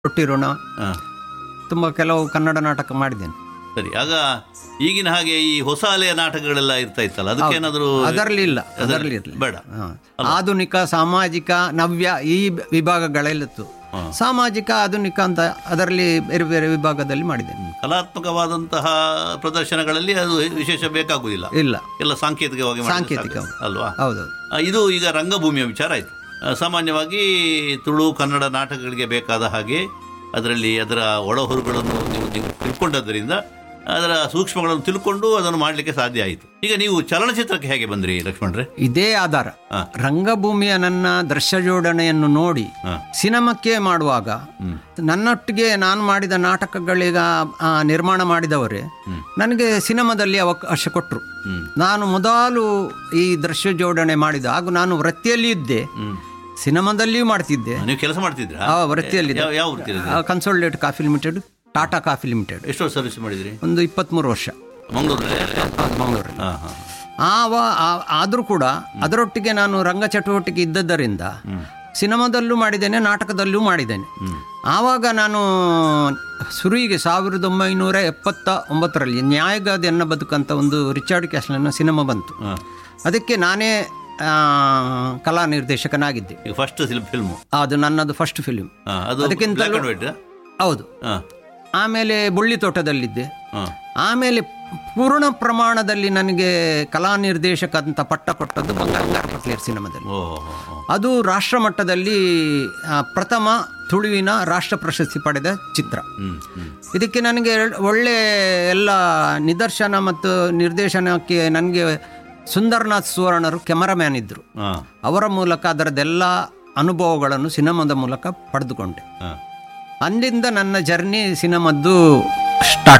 ಕೊಟ್ಟಿರೋಣ ಹಾ. ತುಂಬ ಕೆಲವು ಕನ್ನಡ ನಾಟಕ ಮಾಡಿದ್ದೇನೆ ಸರಿ ಆಗ ಈಗಿನ ಹಾಗೆ ಈ ಹೊಸ ಅಲೆಯ ನಾಟಕಗಳೆಲ್ಲ ಇರ್ತಾ ಇತ್ತಲ್ಲ ಅದಕ್ಕೇನಾದರೂ ಅದರಲ್ಲಿ ಇಲ್ಲ ಅದರಲ್ಲಿ ಇರಲಿ ಬೇಡ ಆಧುನಿಕ ಸಾಮಾಜಿಕ ನವ್ಯ ಈ ವಿಭಾಗಗಳೆಲ್ಲಿತ್ತು ಸಾಮಾಜಿಕ ಆಧುನಿಕ ಅಂತ ಅದರಲ್ಲಿ ಬೇರೆ ಬೇರೆ ವಿಭಾಗದಲ್ಲಿ ಮಾಡಿದ್ದೇನೆ ಕಲಾತ್ಮಕವಾದಂತಹ ಪ್ರದರ್ಶನಗಳಲ್ಲಿ ಅದು ವಿಶೇಷ ಬೇಕಾಗುವುದಿಲ್ಲ ಇಲ್ಲ ಎಲ್ಲ ಸಾಂಕೇತಿಕವಾಗಿ ಮಾಡಿದ್ರೆ ಸಾಂಕೇತಿಕ. ಸಾಕು. ಅಲ್ವಾ ಹೌದು ಆ, ಇದು ಈಗ ರಂಗಭೂಮಿಯ ವಿಚಾರ ಆಯಿತು ಸಾಮಾನ್ಯವಾಗಿ ತುಳು ಕನ್ನಡ ನಾಟಕಗಳಿಗೆ ಬೇಕಾದ ಹಾಗೆ ಅದರಲ್ಲಿ ಅದರ ಒಳಹೊರುಗಳನ್ನು ನೀವು ನೀವು ತಿಳ್ಕೊಂಡದ್ದರಿಂದ ಅದರ ಸೂಕ್ಷ್ಮಗಳನ್ನು ತಿಳ್ಕೊಂಡು ಅದನ್ನು ಮಾಡಲಿಕ್ಕೆ ಸಾಧ್ಯ ಆಯಿತು ಈಗ ನೀವು ಚಲನಚಿತ್ರಕ್ಕೆ ಹೇಗೆ ಬಂದ್ರಿ ಲಕ್ಷ್ಮಣ್ರೆ ಇದೇ ಆಧಾರ ಹಾ. ರಂಗಭೂಮಿಯ ನನ್ನ ದೃಶ್ಯ ಜೋಡಣೆಯನ್ನು ನೋಡಿ ಹಾ. ಸಿನಿಮಾಕ್ಕೆ ಮಾಡುವಾಗ ನನ್ನೊಟ್ಟಿಗೆ ನಾನು ಮಾಡಿದ ನಾಟಕಗಳೀಗ ಆ, ನಿರ್ಮಾಣ ಮಾಡಿದವರೇ ನನಗೆ ಸಿನಿಮಾದಲ್ಲಿ ಅವಕಾಶ ಕೊಟ್ಟರು ಹ್ಮ್. ನಾನು ಮೊದಲು ಈ ದೃಶ್ಯ ಜೋಡಣೆ ಮಾಡಿದ ಹಾಗೂ ನಾನು ವೃತ್ತಿಯಲ್ಲಿ ಇದ್ದೆ ಸಿನಿಮಾದಲ್ಲಿಯೂ ಮಾಡ್ತಿದ್ದೆ ನೀವು ಕೆಲಸ ಮಾಡ್ತಿದ್ರಾ ಆ ವೃತ್ತಿಯಲ್ಲಿ ಯಾವ ಯಾವ ವೃತ್ತಿ consolidated coffee limited Tata coffee limited ಎಷ್ಟು ವರ್ಷ ಸರ್ವಿಸ್ ಮಾಡಿದ್ರಿ ಒಂದು ಇಪ್ಪತ್ತ್ಮೂರು ವರ್ಷ ಮಂಗಳೂರಲ್ಲಿ ಹೌದು, ಮಂಗಳೂರಲ್ಲಿ ಹಾಂ ಹಾಂ ಆವ ಆ- ಆದರೂ ಕೂಡ ಅದರೊಟ್ಟಿಗೆ ನಾನು ರಂಗ ಚಟುವಟಿಕೆ ಇದ್ದದ್ದರಿಂದ ಸಿನಿಮಾದಲ್ಲೂ ಮಾಡಿದ್ದೇನೆ ನಾಟಕದಲ್ಲೂ ಮಾಡಿದ್ದೇನೆ ಆವಾಗ ನಾನು ಸುರುವಿಗೆ ಸಾವಿರದ ಒಂಬೈನೂರ ಎಪ್ಪತ್ತ ಒಂಬತ್ತರಲ್ಲಿ ನ್ಯಾಯಗಾದ ಎನ್ನ ಬದುಕಂತ ಒಂದು ರಿಚಾರ್ಡ್ ಕ್ಯಾಸ್ಲನ್ನ ಸಿನಿಮಾ ಬಂತು ಹಾಂ ಅದಕ್ಕೆ ನಾನೇ ಆ, ಕಲಾ ನಿರ್ದೇಶಕನಾಗಿದ್ದೆ ಈಗ ಫಸ್ಟ್ ಫಿಲ್ಮು ಅದು ನನ್ನದು ಫಸ್ಟ್ ಫಿಲಿಂ ಹಾಂ ಅದು ಅದಕ್ಕಿಂತಲೂ- ಬ್ಲ್ಯಾಕ್ ಆ್ಯಂಡ್ ವೈಟ್ ಹೌದು ಹಾಂ ಆಮೇಲೆ ಬುಳ್ಳಿ ತೋಟದಲ್ಲಿದ್ದೆ ಹಾಂ ಆಮೇಲೆ ಪೂರ್ಣ ಪ್ರಮಾಣದಲ್ಲಿ ನನಗೆ ಕಲಾ ನಿರ್ದೇಶಕ ಅಂತ ಪಟ್ಟ ಕೊಟ್ಟದ್ದು ಬಂಗಾರ ಪಟ್ಲೇರ್ ಸಿನಿಮಾದಲ್ಲಿ ಓ ಹೋ, ಹೋ. ಅದು ರಾಷ್ಟ್ರ ಮಟ್ಟದಲ್ಲಿ ಆ, ಪ್ರಥಮ ತುಳುವಿನ ರಾಷ್ಟ್ರ ಪ್ರಶಸ್ತಿ ಪಡೆದ ಚಿತ್ರ ಹ್ಮ್ ಹ್ಮ್ ಇದಕ್ಕೆ ನನಗೆ ಒಳ್ಳೆ ಎಲ್ಲ ನಿದರ್ಶನ ಮತ್ತು ನಿರ್ದೇಶನಕ್ಕೆ ನನಗೆ ಸುಂದರ್ನಾಥ್ ಸುವರ್ಣರು ಕೆಮರಾಮ್ಯಾನ್ ಇದ್ದರು ಹಾಂ ಅವರ ಮೂಲಕ ಅದರದ್ದೆಲ್ಲ ಅನುಭವಗಳನ್ನು ಸಿನಿಮಾದ ಮೂಲಕ ಪಡೆದುಕೊಂಡೆ ಹಾಂ ಅಲ್ಲಿಂದ ನನ್ನ ಜರ್ನಿ ಸಿನಿಮಾದ್ದು ಸ್ಟಾರ್ಟ್